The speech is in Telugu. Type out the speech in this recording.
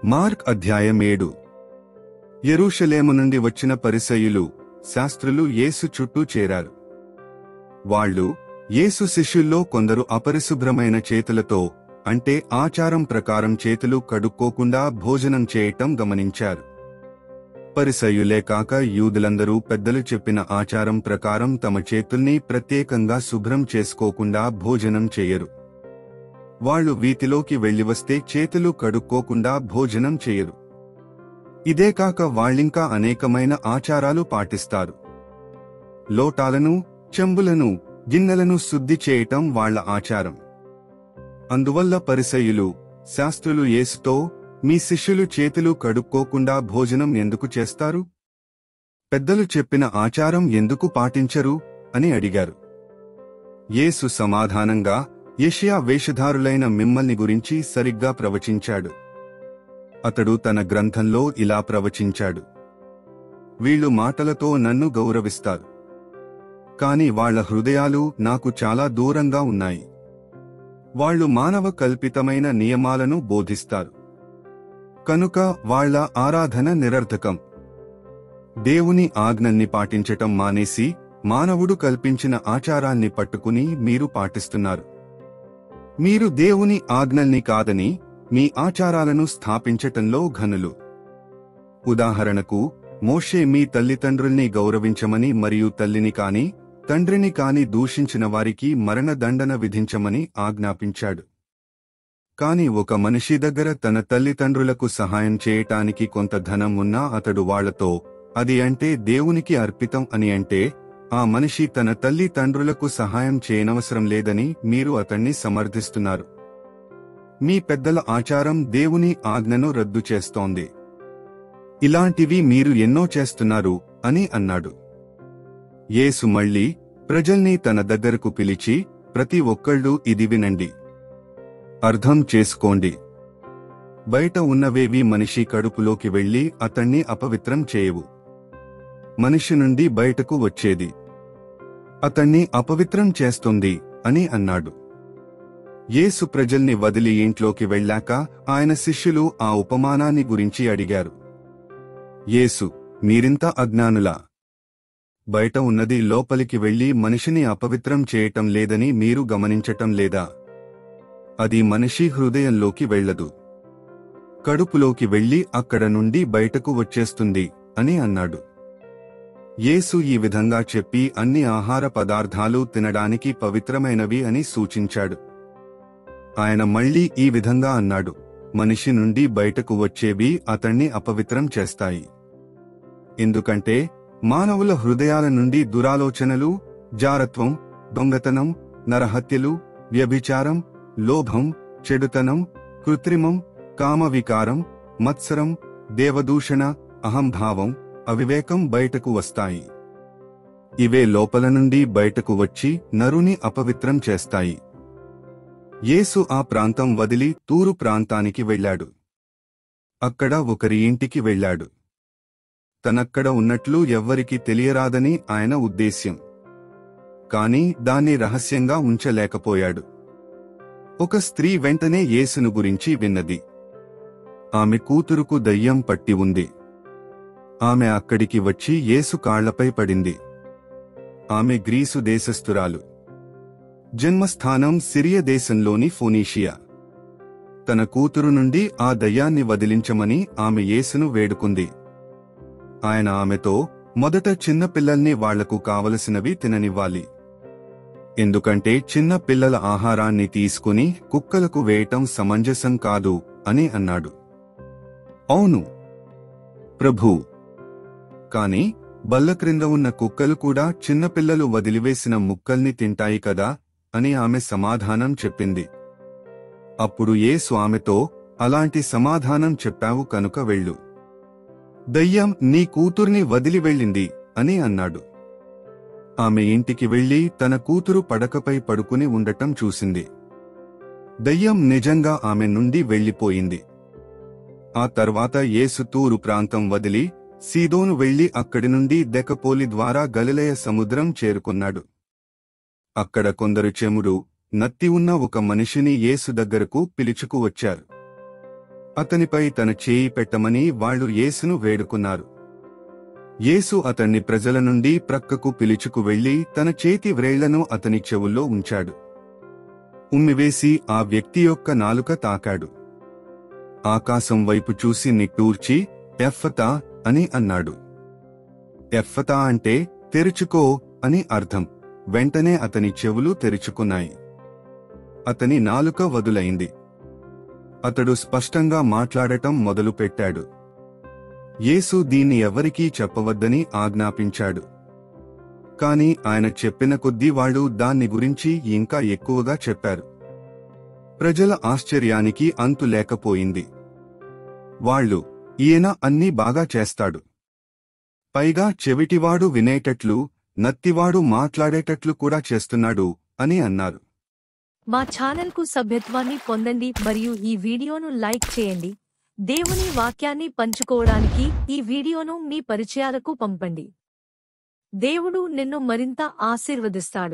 మార్క్ అధ్యాయం ఏడు యెరూషలేము నుండి వచ్చిన పరిసయ్యులు శాస్త్రులు యేసు చుట్టూ చేరారు వాళ్ళు యేసు శిష్యుల్లో కొందరు అపరిశుభ్రమైన చేతులతో అంటే ఆచారం ప్రకారం చేతులు కడుక్కోకుండా భోజనం చేయటం గమనించారు పరిసయ్యులే కాక యూదులందరూ పెద్దలు చెప్పిన ఆచారం ప్రకారం తమ చేతుల్ని ప్రత్యేకంగా శుభ్రం చేసుకోకుండా భోజనం చేయరు వాళ్ళు వీటిలోకి వెళ్లి వస్తే చేతులు కడుక్కోకుండా భోజనం చేయరు ఇదే కాక వాళ్ళింకా అనేకమైన ఆచారాలు పాటిస్తారు లోటాలను చెంబులను గిన్నెలను శుద్ధి చేయటం వాళ్ళ ఆచారం అందువల్ల పరిసయ్యులు శాస్త్రులు యేసుతో మీ శిష్యులు చేతులు కడుక్కోకుండా భోజనం ఎందుకు చేస్తారు పెద్దలు చెప్పిన ఆచారం ఎందుకు పాటించరు అని అడిగారు యేసు సమాధానంగా యెషయా వేషధారులైన మిమ్మల్ని గురించి సరిగ్గా ప్రవచించాడు అతడు తన గ్రంథంలో ఇలా ప్రవచించాడు వీళ్ళు మాటలతో నన్ను గౌరవిస్తారు కాని వాళ్ళ హృదయాలు నాకు చాలా దూరంగా ఉన్నాయి వాళ్ళు మానవ కల్పితమైన నియమాలను బోధిస్తారు కనుక వాళ్ళ ఆరాధన నిరర్థకం దేవుని ఆజ్ఞల్ని పాటించటం మానేసి మానవుడు కల్పించిన ఆచారాల్ని పట్టుకుని మీరు పాటిస్తున్నారు మీరు దేవుని ఆజ్ఞల్ని కాదని మీ ఆచారాలను స్థాపించటంలో ఘనులు ఉదాహరణకు మోషే మీ తల్లిదండ్రుల్ని గౌరవించమని మరియు తల్లిని కాని తండ్రిని కాని దూషించిన వారికి మరణదండన విధించమని ఆజ్ఞాపించాడు కాని ఒక మనిషి దగ్గర తన తల్లిదండ్రులకు సహాయం చేయటానికి కొంత ధనం ఉన్నా అతడు వాళ్లతో అది అంటే దేవునికి అర్పితం అని అంటే ఆ మనిషి తన తల్లి తండ్రులకు సహాయం చేయనవసరం లేదని మీరు అతన్ని సమర్థిస్తున్నారు మీ పెద్దల ఆచారం దేవుని ఆజ్ఞను రద్దు చేస్తోంది ఇలాంటివి మీరు ఎన్నో చేస్తున్నారు అని అన్నాడు యేసు మళ్ళీ ప్రజల్ని తన దగ్గరకు పిలిచి ప్రతి ఒక్కళ్ళు ఇది వినండి అర్థం చేసుకోండి బయట ఉన్నవేవి మనిషి కడుపులోకి వెళ్లి అతన్ని అపవిత్రం చేయవు మనిషి నుండి బయటకు వచ్చేది అతన్ని అపవిత్రం చేస్తుంది అని అన్నాడు యేసు ప్రజల్ని వదిలి ఇంట్లోకి వెళ్ళాక ఆయన శిష్యులు ఆ ఉపమానాన్ని గురించి అడిగారు యేసు మీరింత అజ్ఞానులా బయట ఉన్నది లోపలికి వెళ్లి మనిషిని అపవిత్రం చేయటం లేదని మీరు గమనించటం లేదా అది మనిషి హృదయంలోకి వెళ్ళదు కడుపులోకి వెళ్లి అక్కడ నుండి బయటకు వచ్చేస్తుంది అని అన్నాడు యేసు ఈ విధంగా చెప్పి అన్ని ఆహార పదార్థాలు తినడానికి పవిత్రమైనవి అని సూచించాడు ఆయన మళ్ళీ ఈ విధంగా అన్నాడు మనిషి నుండి బయటకు వచ్చేవి అతణ్ణి అపవిత్రం చేస్తాయి ఎందుకంటే మానవుల హృదయాల నుండి దురాలోచనలు జారత్వం దొంగతనం నరహత్యలు వ్యభిచారం లోభం చెడుతనం కృత్రిమం కామవికారం మత్సరం దేవదూషణ అహంభావం అవివేకం బయటకు వస్తాయి ఇవే లోపల నుండి బయటకు వచ్చి నరుని అపవిత్రం చేస్తాయి యేసు ఆ ప్రాంతం వదిలి తూరు ప్రాంతానికి వెళ్ళాడు అక్కడ ఒకరి ఇంటికి వెళ్ళాడు తనక్కడ ఉన్నట్లు ఎవ్వరికీ తెలియరాదని ఆయన ఉద్దేశ్యం కాని దాన్ని రహస్యంగా ఉంచలేకపోయాడు ఒక స్త్రీ వెంటనే యేసును గురించి విన్నది ఆమె కూతురుకు దయ్యం పట్టి ఉంది ఆమె అక్కడికి వచ్చి యేసు కాళ్లపై పడింది ఆమె గ్రీసు దేశస్థురాలు జన్మస్థానం సిరియ దేశంలోని ఫోనీషియా తన కూతురు నుండి ఆ దయ్యాన్ని వదిలించమని ఆమె యేసును వేడుకుంది ఆయన ఆమెతో మొదట చిన్న పిల్లల్ని వాళ్లకు కావలసినవి తిననివ్వాలి ఎందుకంటే చిన్న పిల్లల ఆహారాన్ని తీసుకుని కుక్కలకు వేయటం సమంజసం కాదు అని అన్నాడు అవును ప్రభూ కాని బల్ల క్రింద ఉన్న కుక్కలు కూడా చిన్నపిల్లలు వదిలివేసిన ముక్కల్ని తింటాయి కదా అని ఆమె సమాధానం చెప్పింది అప్పుడు ఏ స్వామితో అలాంటి సమాధానం చెప్పావు కనుక వెళ్ళు దయ్యం నీ కూతుర్ని వదిలి వెళ్ళింది అని అన్నాడు ఆమె ఇంటికి వెళ్లి తన కూతురు పడకపై పడుకుని ఉండటం చూసింది దయ్యం నిజంగా ఆమె నుండి వెళ్లిపోయింది ఆ తర్వాత యేసు తూరు ప్రాంతం వదిలి సీదోను వెళ్లి అక్కడి నుండి దెకపోలి ద్వారా గలిలయ సముద్రం చేరుకున్నాడు అక్కడ కొందరు చెముడు నత్తి ఉన్న ఒక మనిషిని యేసు దగ్గరకు పిలుచుకు వచ్చారు అతనిపై తన చేయి పెట్టమని వాళ్ళు యేసును వేడుకున్నారు యేసు అతన్ని ప్రజల నుండి ప్రక్కకు పిలుచుకు వెళ్లి తన చేతి వ్రేళ్లను అతని చెవుల్లో ఉంచాడు ఉమ్మివేసి ఆ వ్యక్తి యొక్క నాలుక తాకాడు ఆకాశం వైపు చూసి నిట్టూర్చి ఎఫ్ఫతా అని అన్నాడు ఎఫ్ఫతా అంటే తెరుచుకో అని అర్థం వెంటనే అతని చెవులు తెరుచుకున్నాయి అతని నాలుక వదులైంది అతడు స్పష్టంగా మాట్లాడటం మొదలుపెట్టాడు యేసు దీన్ని ఎవరికీ చెప్పవద్దని ఆజ్ఞాపించాడు కాని ఆయన చెప్పిన కొద్దీ వాళ్ళు దాన్ని గురించి ఇంకా ఎక్కువగా చెప్పారు ప్రజల ఆశ్చర్యానికి అంతు లేకపోయింది వాళ్ళు ఈయన అన్నీ బాగా చేస్తాడు పైగా చెవిటివాడు వినేటట్లు నత్తివాడు మాట్లాడేటట్లు కూడా చేస్తున్నాడు అని అన్నారు మా ఛానల్కు సభ్యత్వాన్ని పొందండి మరియు ఈ వీడియోను లైక్ చేయండి దేవుని వాక్యాన్ని పంచుకోవడానికి ఈ వీడియోను మీ పరిచయాలకు పంపండి దేవుడు నిన్ను మరింత ఆశీర్వదిస్తాడు